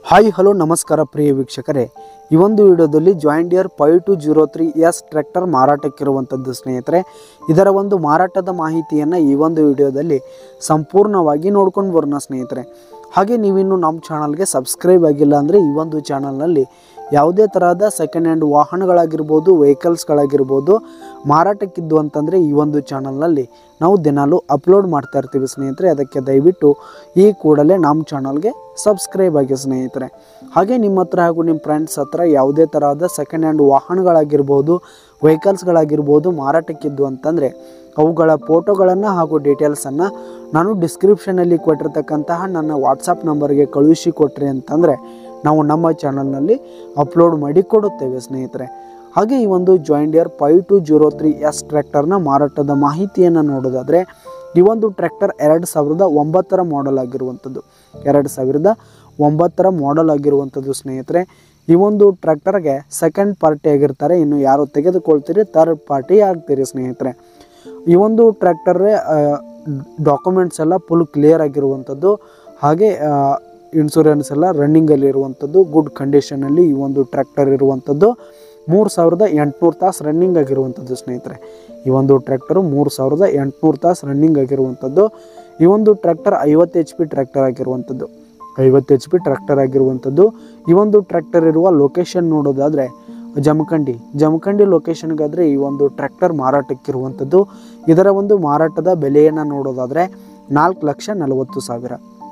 hi hello ನಮಸ್ಕಾರ ಪ್ರಿಯ ವೀಕ್ಷಕರೇ ಈ ಒಂದು ವಿಡಿಯೋದಲ್ಲಿ John Deere five two zero three S tractor ಮಾರಾಟಕ್ಕಿರುವಂಥದ್ದು ಸ್ನೇಹಿತರೆ ಇದರ ಒಂದು ಮಾರಾಟದ ಮಾಹಿತಿಯನ್ನು ಈ ಒಂದು ವಿಡಿಯೋದಲ್ಲಿ ಸಂಪೂರ್ಣವಾಗಿ ನೋಡ್ಕೊಂಡು ಬರೋಣ ಸ್ನೇಹಿತರೆ ಹಾಗೆ ನೀವಿನ್ನು ನಮ್ಮ ಚಾನಲ್ಗೆ ಸಬ್ಸ್ಕ್ರೈಬ್ ಆಗಿಲ್ಲ ಅಂದರೆ ಈ ಒಂದು ಚಾನಲ್ನಲ್ಲಿ ಯಾವುದೇ ತರಹದ ಸೆಕೆಂಡ್ ಹ್ಯಾಂಡ್ ವಾಹನಗಳಾಗಿರ್ಬೋದು ವೆಹಿಕಲ್ಸ್ಗಳಾಗಿರ್ಬೋದು ಮಾರಾಟಕ್ಕಿದ್ದು ಅಂತಂದರೆ ಈ ಒಂದು ಚಾನಲ್ನಲ್ಲಿ ನಾವು ದಿನಾಲೂ ಅಪ್ಲೋಡ್ ಮಾಡ್ತಾ ಇರ್ತೀವಿ ಸ್ನೇಹಿತರೆ ಅದಕ್ಕೆ ದಯವಿಟ್ಟು ಈ ಕೂಡಲೇ ನಮ್ಮ ಚಾನಲ್ಗೆ ಸಬ್ಸ್ಕ್ರೈಬ್ ಆಗಿ ಸ್ನೇಹಿತರೆ ಹಾಗೆ ನಿಮ್ಮ ಹತ್ರ ಹಾಗೂ ನಿಮ್ಮ ಫ್ರೆಂಡ್ಸ್ ಹತ್ರ ಯಾವುದೇ ತರಹದ ಸೆಕೆಂಡ್ ಹ್ಯಾಂಡ್ ವಾಹನಗಳಾಗಿರ್ಬೋದು ವೆಹಿಕಲ್ಸ್ಗಳಾಗಿರ್ಬೋದು ಮಾರಾಟಕ್ಕಿದ್ದು ಅಂತಂದರೆ ಅವುಗಳ ಫೋಟೋಗಳನ್ನು ಹಾಗೂ ಡೀಟೇಲ್ಸನ್ನು ನಾನು ಡಿಸ್ಕ್ರಿಪ್ಷನಲ್ಲಿ ಕೊಟ್ಟಿರ್ತಕ್ಕಂತಹ ನನ್ನ ವಾಟ್ಸಪ್ ನಂಬರ್ಗೆ ಕಳುಹಿಸಿ ಕೊಟ್ರಿ ಅಂತಂದರೆ ನಾವು ನಮ್ಮ ಚಾನಲ್ನಲ್ಲಿ ಅಪ್ಲೋಡ್ ಮಾಡಿ ಕೊಡುತ್ತೇವೆ ಸ್ನೇಹಿತರೆ ಹಾಗೆ ಈ ಒಂದು John Deere five two zero three S ಟ್ರ್ಯಾಕ್ಟರ್ನ ಮಾರಾಟದ ಮಾಹಿತಿಯನ್ನು ನೋಡೋದಾದರೆ ಈ ಒಂದು ಟ್ರ್ಯಾಕ್ಟರ್ ಎರಡು ಸಾವಿರದ ಒಂಬತ್ತರ ಮಾಡೆಲ್ ಆಗಿರುವಂಥದ್ದು ಎರಡು ಸಾವಿರದ ಒಂಬತ್ತರ ಮಾಡೆಲ್ ಆಗಿರುವಂಥದ್ದು ಸ್ನೇಹಿತರೆ ಈ ಒಂದು ಟ್ರ್ಯಾಕ್ಟರ್ಗೆ ಸೆಕೆಂಡ್ ಪಾರ್ಟಿ ಆಗಿರ್ತಾರೆ ಇನ್ನು ಯಾರು ತೆಗೆದುಕೊಳ್ತೀರಿ ಥರ್ಡ್ ಪಾರ್ಟಿ ಆಗ್ತೀರಿ ಸ್ನೇಹಿತರೆ ಈ ಒಂದು ಟ್ರ್ಯಾಕ್ಟರ್ ಡಾಕ್ಯುಮೆಂಟ್ಸ್ ಎಲ್ಲ ಫುಲ್ ಕ್ಲಿಯರ್ ಆಗಿರುವಂಥದ್ದು ಹಾಗೆ ಇನ್ಶೂರೆನ್ಸ್ ಎಲ್ಲ ರನ್ನಿಂಗಲ್ಲಿ ಇರುವಂಥದ್ದು ಗುಡ್ ಕಂಡೀಷನಲ್ಲಿ ಈ ಒಂದು ಟ್ರ್ಯಾಕ್ಟರ್ ಇರುವಂಥದ್ದು ಮೂರು ಸಾವಿರದ ಎಂಟುನೂರು ತಾಸು ರನ್ನಿಂಗ್ ಆಗಿರುವಂಥದ್ದು ಸ್ನೇಹಿತರೆ ಈ ಒಂದು ಟ್ರ್ಯಾಕ್ಟರು ಮೂರು ಸಾವಿರದ ಎಂಟುನೂರು ತಾಸು ರನ್ನಿಂಗ್ ಆಗಿರುವಂಥದ್ದು ಈ ಒಂದು ಟ್ರ್ಯಾಕ್ಟರ್ ಐವತ್ತು ಎಚ್ ಪಿ ಟ್ರ್ಯಾಕ್ಟರ್ ಆಗಿರುವಂಥದ್ದು ಐವತ್ತು ಎಚ್ ಪಿ ಟ್ರ್ಯಾಕ್ಟರ್ ಆಗಿರುವಂಥದ್ದು ಈ ಒಂದು ಟ್ರ್ಯಾಕ್ಟರ್ ಇರುವ ಲೊಕೇಶನ್ ನೋಡೋದಾದರೆ ಜಮಖಂಡಿ ಜಮಖಂಡಿ ಲೊಕೇಶನ್ಗಾದರೆ ಈ ಒಂದು ಟ್ರ್ಯಾಕ್ಟರ್ ಮಾರಾಟಕ್ಕಿರುವಂಥದ್ದು ಇದರ ಒಂದು ಮಾರಾಟದ ಬೆಲೆಯನ್ನು ನೋಡೋದಾದರೆ ನಾಲ್ಕು ಲಕ್ಷ ನಲವತ್ತು ಸಾವಿರ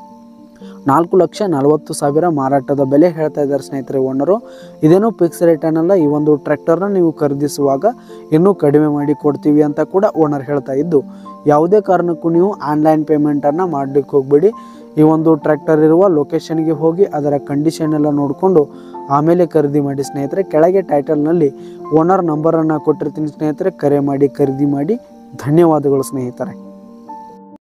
ನಾಲ್ಕು ಲಕ್ಷ ನಲವತ್ತು ಸಾವಿರ ಮಾರಾಟದ ಬೆಲೆ ಹೇಳ್ತಾ ಇದ್ದಾರೆ ಸ್ನೇಹಿತರೆ ಓನರು ಇದೇನು ಫಿಕ್ಸ್ ರೇಟ್ ಅನ್ನಲ್ಲ ಈ ಒಂದು ಟ್ರ್ಯಾಕ್ಟರ್ನ ನೀವು ಖರೀದಿಸುವಾಗ ಇನ್ನೂ ಕಡಿಮೆ ಮಾಡಿ ಕೊಡ್ತೀವಿ ಅಂತ ಕೂಡ ಓನರ್ ಹೇಳ್ತಾ ಇದ್ದು ಯಾವುದೇ ಕಾರಣಕ್ಕೂ ನೀವು ಆನ್ಲೈನ್ ಪೇಮೆಂಟನ್ನು ಮಾಡಲಿಕ್ಕೆ ಹೋಗಬೇಡಿ ಈ ಒಂದು ಟ್ರ್ಯಾಕ್ಟರ್ ಇರುವ ಲೊಕೇಶನ್ಗೆ ಹೋಗಿ ಅದರ ಕಂಡೀಷನ್ ಎಲ್ಲ ನೋಡಿಕೊಂಡು ಆಮೇಲೆ ಖರೀದಿ ಮಾಡಿ ಸ್ನೇಹಿತರೆ ಕೆಳಗೆ ಟೈಟಲ್ನಲ್ಲಿ ಓನರ್ ನಂಬರನ್ನು ಕೊಟ್ಟಿರ್ತೀನಿ ಸ್ನೇಹಿತರೆ ಕರೆ ಮಾಡಿ ಖರೀದಿ ಮಾಡಿ ಧನ್ಯವಾದಗಳು ಸ್ನೇಹಿತರೆ